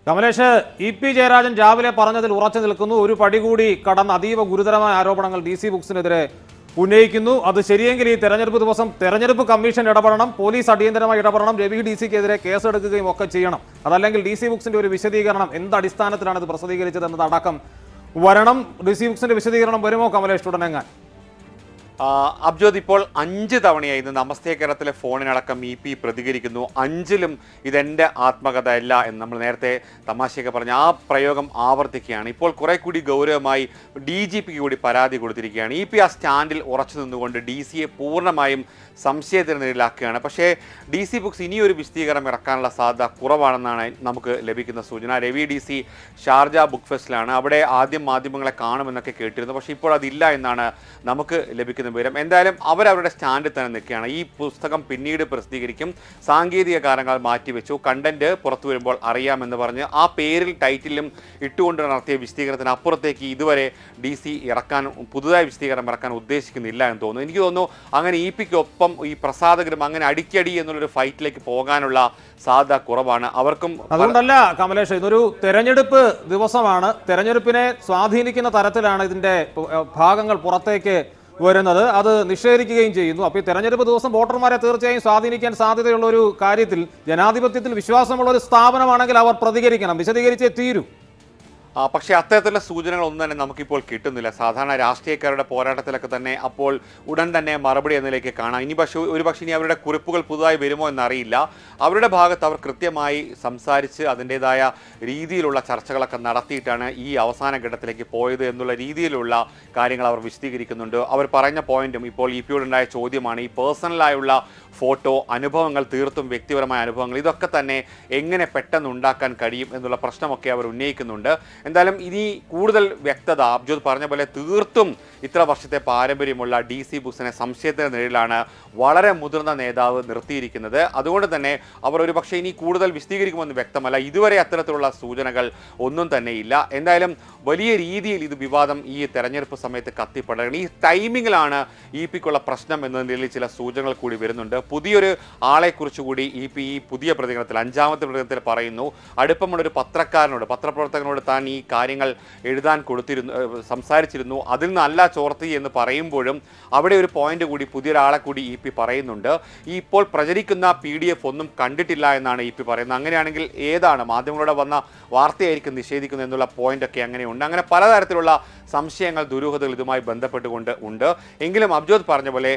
Kamlesh E P Jayarajan രാവിലെ പറഞ്ഞതിൽ ഉറച്ചു നിൽക്കുന്നു ഒരു പടി കൂടി കടന്ന് അതീവ ഗുരുതരമായ ആരോപണങ്ങൾ ഡി സി ബുക്സിനെതിരെ ഉന്നയിക്കുന്നു അത് ശരിയെങ്കിൽ ഈ തെരഞ്ഞെടുപ്പ് ദിവസം തെരഞ്ഞെടുപ്പ് കമ്മീഷൻ ഇടപെടണം പോലീസ് അടിയന്തരമായി ഇടപെടണം രവി ഡി സിക്കെതിരെ കേസെടുക്കുകയും ഒക്കെ ചെയ്യണം അതല്ലെങ്കിൽ ഡി സി ബുക്സിന്റെ ഒരു വിശദീകരണം എന്ത് അടിസ്ഥാനത്തിലാണ് ഇത് പ്രസിദ്ധീകരിച്ചത് എന്നതടക്കം വരണം ഡി സി ബുക്സിന്റെ വിശദീകരണം വരുമോ കമലേഷ് ഉടനെങ്ങാൻ ആ, അബ്ജോദ് ഇപ്പോൾ അഞ്ച് തവണയായി ഇന്ന് നമസ്തേ കേരളത്തിലെ ഫോണിനടക്കം ഇ പി പ്രതികരിക്കുന്നു അഞ്ചിലും ഇതെന്റെ ആത്മകഥ അല്ല എന്ന് നമ്മൾ നേരത്തെ തമാശയൊക്കെ പറഞ്ഞ ആ പ്രയോഗം ആവർത്തിക്കുകയാണ് ഇപ്പോൾ കുറെ കൂടി ഗൗരവമായി ഡി ജി പിക്ക് കൂടി പരാതി കൊടുത്തിരിക്കുകയാണ് ഇ പി ആ സ്റ്റാൻഡിൽ ഉറച്ചു നിന്നുകൊണ്ട് ഡി സിയെ പൂർണ്ണമായും സംശയത്തിന് നിലയിലാക്കുകയാണ് പക്ഷേ ഡി സി ബുക്സ് ഇനിയൊരു വിശദീകരണം ഇറക്കാനുള്ള സാധ്യത കുറവാണെന്നാണ് നമുക്ക് ലഭിക്കുന്ന സൂചന Ravi D C Sharjah book ഫെസ്റ്റിലാണ് അവിടെ ആദ്യം മാധ്യമങ്ങളെ കാണുമെന്നൊക്കെ കേട്ടിരുന്നു പക്ഷേ ഇപ്പോൾ അതില്ല എന്നാണ് നമുക്ക് ലഭിക്കുന്ന വിവരം എന്തായാലും അവരവരുടെ സ്റ്റാൻഡിൽ തന്നെ നിൽക്കുകയാണ് ഈ പുസ്തകം പിന്നീട് പ്രസിദ്ധീകരിക്കും സാങ്കേതിക കാരണങ്ങൾ മാറ്റിവെച്ചു കണ്ടന്റ് പുറത്തു വരുമ്പോൾ അറിയാമെന്ന് പറഞ്ഞ് ആ പേരിൽ ടൈറ്റിലും ഇട്ടുകൊണ്ട് നടത്തിയ വിശദീകരണത്തിന് അപ്പുറത്തേക്ക് ഇതുവരെ ഡി സി ഇറക്കാൻ പുതുതായി വിശദീകരണം ഇറക്കാൻ ഉദ്ദേശിക്കുന്നില്ല എന്ന് തോന്നുന്നു എനിക്ക് തോന്നുന്നു അങ്ങനെ ഇ പിക്ക് ഒപ്പം ഈ പ്രസാദകരും അങ്ങനെ അടിക്കടി എന്നുള്ളൊരു ഫൈറ്റിലേക്ക് പോകാനുള്ള സാധ്യത കുറവാണ് അവർക്കും അതുകൊണ്ടല്ല കമലേഷ് ഇതൊരു തെരഞ്ഞെടുപ്പ് ദിവസമാണ് തെരഞ്ഞെടുപ്പിനെ സ്വാധീനിക്കുന്ന തരത്തിലാണ് ഇതിന്റെ ഏഹ്, ഭാഗങ്ങൾ പുറത്തേക്ക് വരുന്നത് അത് നിഷേധിക്കുകയും ചെയ്യുന്നു അപ്പോൾ ഈ തെരഞ്ഞെടുപ്പ് ദിവസം വോട്ടർമാരെ തീർച്ചയായും സ്വാധീനിക്കാൻ സാധ്യതയുള്ള ഒരു കാര്യത്തിൽ ജനാധിപത്യത്തിൽ വിശ്വാസമുള്ള ഒരു സ്ഥാപനമാണെങ്കിൽ അവർ പ്രതികരിക്കണം വിശദീകരിച്ചേ തീരൂ ആ, പക്ഷേ അത്തരത്തിലുള്ള സൂചനകളൊന്നും തന്നെ നമുക്കിപ്പോൾ കിട്ടുന്നില്ല സാധാരണ രാഷ്ട്രീയക്കാരുടെ പോരാട്ടത്തിലൊക്കെ തന്നെ അപ്പോൾ ഉടൻ തന്നെ മറുപടി എന്നതിലേക്ക് കാണാം ഇനി പക്ഷേ ഒരു പക്ഷേ ഇനി അവരുടെ കുറിപ്പുകൾ പുതുതായി വരുമോ എന്നറിയില്ല അവരുടെ ഭാഗത്ത് അവർ കൃത്യമായി സംസാരിച്ച് അതിൻ്റെതായ രീതിയിലുള്ള ചർച്ചകളൊക്കെ നടത്തിയിട്ടാണ് ഈ അവസാന ഘട്ടത്തിലേക്ക് പോയത് എന്നുള്ള രീതിയിലുള്ള കാര്യങ്ങൾ അവർ വിശദീകരിക്കുന്നുണ്ട് അവർ പറഞ്ഞ പോയിന്റും ഇപ്പോൾ ഇ പിയോടുണ്ടായ ചോദ്യമാണ് ഈ പേഴ്സണലായുള്ള ഫോട്ടോ അനുഭവങ്ങൾ തീർത്തും വ്യക്തിപരമായ അനുഭവങ്ങൾ ഇതൊക്കെ തന്നെ എങ്ങനെ പെട്ടെന്ന് ഉണ്ടാക്കാൻ കഴിയും എന്നുള്ള പ്രശ്നമൊക്കെ അവർ ഉന്നയിക്കുന്നുണ്ട് എന്തായാലും ഇനി കൂടുതൽ വ്യക്തത അബ്ജോദ് പറഞ്ഞ പോലെ തീർത്തും ഇത്ര വർഷത്തെ പാരമ്പര്യമുള്ള ഡി സി ബുക്സിനെ സംശയത്തിന് നിഴലിലാണ് വളരെ മുതിർന്ന നേതാവ് നിർത്തിയിരിക്കുന്നത് അതുകൊണ്ട് തന്നെ അവർ ഒരു പക്ഷേ ഇനി കൂടുതൽ വിശദീകരിക്കുമെന്ന് വ്യക്തമല്ല ഇതുവരെ അത്തരത്തിലുള്ള സൂചനകൾ ഒന്നും തന്നെയില്ല എന്തായാലും വലിയ രീതിയിൽ ഇത് വിവാദം ഈ തെരഞ്ഞെടുപ്പ് സമയത്ത് കത്തിപ്പടരണം ഈ ടൈമിങ്ങിലാണ് ഇ പിക്കുള്ള പ്രശ്നം എന്ന നിലയിൽ ചില സൂചനകൾ കൂടി വരുന്നുണ്ട് പുതിയൊരു ആളെക്കുറിച്ച് കൂടി ഇ പി ഈ പുതിയ പ്രതികരണത്തിൽ അഞ്ചാമത്തെ പ്രതികരണത്തിൽ പറയുന്നു അടുപ്പമുള്ള ഒരു പത്രക്കാരനോട് പത്രപ്രവർത്തകനോട് താൻ ഈ കാര്യങ്ങൾ എഴുതാൻ കൊടുത്തിരുന്നു ഏഹ് സംസാരിച്ചിരുന്നു അതിൽ നിന്നല്ല ചോർത്തി എന്ന് പറയുമ്പോഴും അവിടെ ഒരു പോയിന്റ് കൂടി പുതിയൊരാളെ കൂടി ഇ പി പറയുന്നുണ്ട് ഈ ഇപ്പോൾ പ്രചരിക്കുന്ന പി ഡി എഫ് ഒന്നും കണ്ടിട്ടില്ല എന്നാണ് ഇ പി പറയുന്നത് അങ്ങനെയാണെങ്കിൽ ഏതാണ് മാധ്യമങ്ങളോട് വന്ന വാർത്തയായിരിക്കും നിഷേധിക്കുന്നത് എന്നുള്ള പോയിന്റ് ഒക്കെ അങ്ങനെയുണ്ട് അങ്ങനെ പലതരത്തിലുള്ള സംശയങ്ങൾ ദുരൂഹതകൾ ഇതുമായി ബന്ധപ്പെട്ടുകൊണ്ട് ഉണ്ട് എങ്കിലും അബ്ജോദ് പറഞ്ഞ പോലെ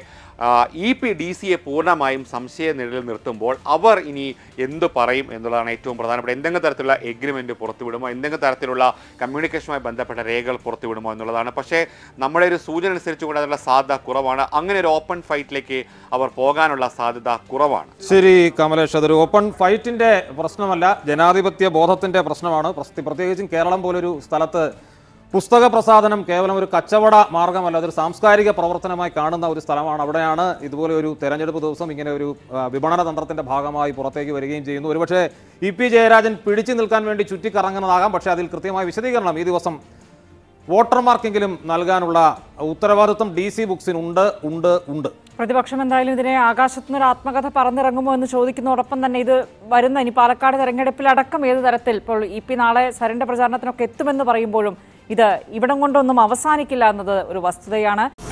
ഇ പി ഡി സിയെ പൂർണ്ണമായും സംശയ നിഴലിൽ നിർത്തുമ്പോൾ അവർ ഇനി എന്ത് പറയും എന്നുള്ളതാണ് ഏറ്റവും പ്രധാനപ്പെട്ട എന്തെങ്കിലും തരത്തിലുള്ള എഗ്രിമെന്റ് പുറത്തുവിടുമോ എന്തെങ്കിലും തരത്തിലുള്ള കമ്മ്യൂണിക്കേഷനുമായി ബന്ധപ്പെട്ട രേഖകൾ പുറത്തുവിടുമോ എന്നുള്ളതാണ് പക്ഷേ നമ്മുടെ ഒരു സൂചന അനുസരിച്ചുകൊണ്ട് അതിനുള്ള സാധ്യത കുറവാണ് അങ്ങനെ ഒരു ഓപ്പൺ ഫൈറ്റിലേക്ക് അവർ പോകാനുള്ള സാധ്യത കുറവാണ് ശരി കമലേഷ് അതൊരു ഓപ്പൺ ഫൈറ്റിന്റെ പ്രശ്നമല്ല ജനാധിപത്യ ബോധത്തിന്റെ പ്രശ്നമാണ് പ്രസ്തി- പ്രത്യേകിച്ചും കേരളം പോലൊരു സ്ഥലത്ത് പുസ്തക പ്രസാദനം കേവലം ഒരു കച്ചവട മാർഗമല്ല അതൊരു സാംസ്കാരിക പ്രവർത്തനമായി കാണുന്ന ഒരു സ്ഥലമാണ് അവിടെയാണ് ഇതുപോലെ ഒരു തെരഞ്ഞെടുപ്പ് ദിവസം ഇങ്ങനെ ഒരു ആ, വിപണന തന്ത്രത്തിന്റെ ഭാഗമായി പുറത്തേക്ക് വരികയും ചെയ്യുന്നു ഒരുപക്ഷെ ഇ പി ജയരാജൻ പിടിച്ചു നിൽക്കാൻ വേണ്ടി ചുറ്റിക്കറങ്ങുന്നതാകാം പക്ഷേ അതിൽ കൃത്യമായ വിശദീകരണം ഈ ദിവസം വോട്ടർമാർക്കെങ്കിലും നൽകാനുള്ള ഉത്തരവാദിത്വം ഡി സി ബുക്സിനുണ്ട് ഉണ്ട് ഉണ്ട് പ്രതിപക്ഷം എന്തായാലും ഇതിനെ ആകാശത്തുനിന്ന് ഒരു ആത്മകഥ പറന്നിറങ്ങുമോ എന്ന് ചോദിക്കുന്നതോടൊപ്പം തന്നെ ഇത് വരുന്ന ഇനി പാലക്കാട് തെരഞ്ഞെടുപ്പിലടക്കം ഏത് തരത്തിൽ ഇപ്പോൾ ഇ പി നാളെ സരന്റെ പ്രചാരണത്തിനൊക്കെ എത്തുമെന്ന് പറയുമ്പോഴും ഇത് ഇവിടം കൊണ്ടൊന്നും അവസാനിക്കില്ല എന്നത് ഒരു വസ്തുതയാണ്